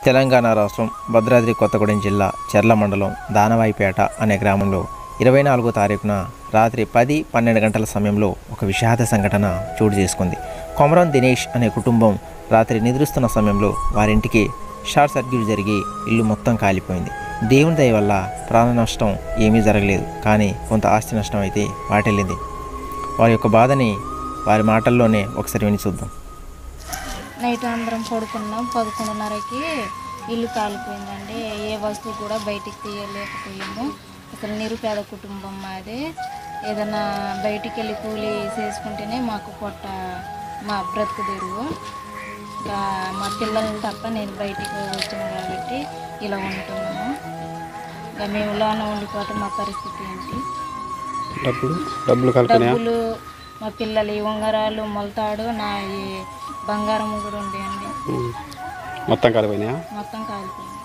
తెలంగాణ రాష్ట్రం భద్రాద్రి కొత్తగూడెం జిల్లా చెర్ల మండలం దానవాయిపేట అనే గ్రామంలో ఇరవై నాలుగో తారీఖున రాత్రి పది పన్నెండు గంటల సమయంలో ఒక విషాద సంఘటన చోటు చేసుకుంది కొమరం దినేష్ అనే కుటుంబం రాత్రి నిద్రిస్తున్న సమయంలో వారింటికి షార్ట్ సర్క్యూట్ జరిగి ఇల్లు మొత్తం కాలిపోయింది దేవుని దయ వల్ల ప్రాణ నష్టం ఏమీ జరగలేదు కానీ కొంత ఆస్తి నష్టం అయితే వాటిల్లింది వారి యొక్క బాధని వారి మాటల్లోనే ఒకసారి విని చూద్దాం నైట్ అందరం పడుకున్నాం పదకొండున్నరకి ఇల్లు కాలిపోయిందండి ఏ వస్తువు కూడా బయటికి తీయలేకపోయాము అసలు నిరుపేద కుటుంబం మాది ఏదైనా బయటికి వెళ్ళి కూలి చేసుకుంటేనే మాకు పొట్ట మా బ్రతుకు తెరువు ఇంకా మా పిల్లల్ని తప్ప నేను బయటికి వచ్చాను కాబట్టి ఇలా ఉంటున్నాము ఇంకా మేము లోన ఉండిపోవటం మా పరిస్థితి ఏంటి డబ్బులు డబ్బులు కలుపుకున్నాయా డబ్బులు మా పిల్లలు ఉంగరాలు మొలతాడు నా ఈ బంగారం కూడా ఉండేయండి ఉమ్. మొత్తం కలిపోయినాయా మొత్తం కాలిపోయింది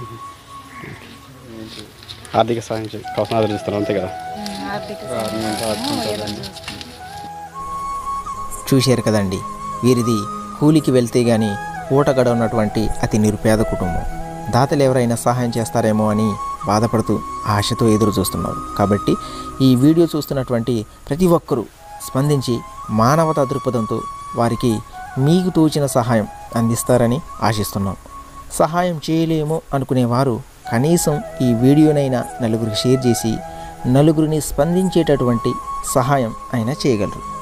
ఆర్థిక సహాయం చే- కోసం ఆదరిస్తారు అంతే కదా ఉమ్, ఆర్థిక సహాయం ఎదురు చూస్తున్నాం. చూశారు కదండి వీరిది కూలికి వెళ్తే గాని పూట గడవనటువంటి అతి నిరుపేద కుటుంబం దాతలు ఎవరైనా సహాయం చేస్తారేమో అని బాధపడుతూ ఆశతో ఎదురు చూస్తున్నారు కాబట్టి ఈ వీడియో చూస్తున్నటువంటి ప్రతి ఒక్కరూ స్పందించి మానవతా దృక్పథంతో వారికి మీకు తోచిన సహాయం అందిస్తారని ఆశిస్తున్నాం సహాయం చేయలేము అనుకునేవారు కనీసం ఈ వీడియోనైనా నలుగురికి షేర్ చేసి నలుగురిని స్పందించేటటువంటి సహాయం అయినా చేయగలరు